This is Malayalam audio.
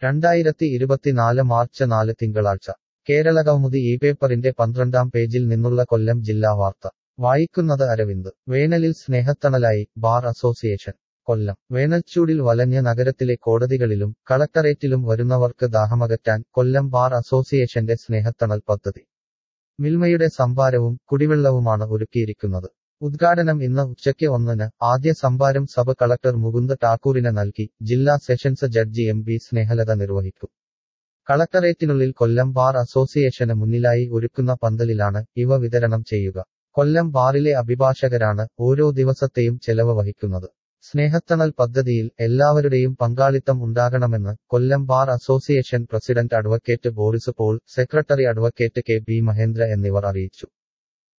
രണ്ടായിരത്തി ഇരുപത്തിനാല് മാർച്ച് നാല് തിങ്കളാഴ്ച കേരള കൗമുദി ഈ പേപ്പറിന്റെ പന്ത്രണ്ടാം പേജിൽ നിന്നുള്ള കൊല്ലം ജില്ലാ വാർത്ത വായിക്കുന്നത് അരവിന്ദ് വേനലിൽ സ്നേഹത്തണലായി ബാർ അസോസിയേഷൻ കൊല്ലം വേനൽച്ചൂടിൽ വലഞ്ഞ നഗരത്തിലെ കോടതികളിലും കളക്ടറേറ്റിലും വരുന്നവർക്ക് ദാഹമകറ്റാൻ കൊല്ലം ബാർ അസോസിയേഷന്റെ സ്നേഹത്തണൽ പദ്ധതി മിൽമയുടെ സംഭാരവും കുടിവെള്ളവുമാണ് ഒരുക്കിയിരിക്കുന്നത് ഉദ്ഘാടനം ഇന്ന് ഉച്ചയ്ക്ക് ഒന്നിന് ആദ്യ സംഭാരം സബ് കളക്ടർ മുകുന്ദ ഠാക്കൂറിന് നൽകി ജില്ലാ sessions judge M B Snehalatha നിർവഹിക്കും കളക്ടറേറ്റിനുള്ളിൽ കൊല്ലം ബാർ അസോസിയേഷന് മുന്നിലായി ഒരുക്കുന്ന പന്തലിലാണ് ഇവ വിതരണം ചെയ്യുക കൊല്ലം ബാറിലെ അഭിഭാഷകരാണ് ഓരോ ദിവസത്തെയും ചെലവ് വഹിക്കുന്നത് സ്നേഹത്തണൽ പദ്ധതിയിൽ എല്ലാവരുടെയും പങ്കാളിത്തം ഉണ്ടാകണമെന്ന് Kollam bar association president advocate Boris Paul secretary advocate K B Mahendra എന്നിവർ അറിയിച്ചു